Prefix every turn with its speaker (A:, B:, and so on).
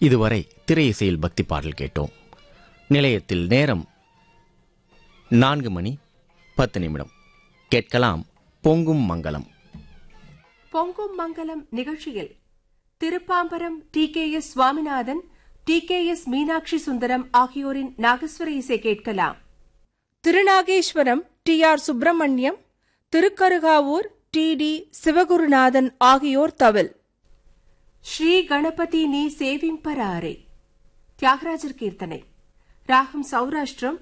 A: இதுவரை திரை இசையில் பக்தி பாடல் கேட்டோம் நிலையத்தில் நேரம் நான்கு மணி பத்து நிமிடம் கேட்கலாம் பொங்கும் மங்களம்
B: பொங்கும் மங்கலம் நிகழ்ச்சியில் Thiruppambaram T K S Swaminathan T K S Meenakshi Sundaram ஆகியோரின் நாகஸ்வர இசை கேட்கலாம் Thirunageswaram T R Subramaniam Thirukkarugavur T T Sivagurunathan ஆகியோர் தவில் ஸ்ரீ கணபதி நீ சேவிம்பராரே தியாகராஜர் கீர்த்தனை ராகம் சௌராஷ்டிரம்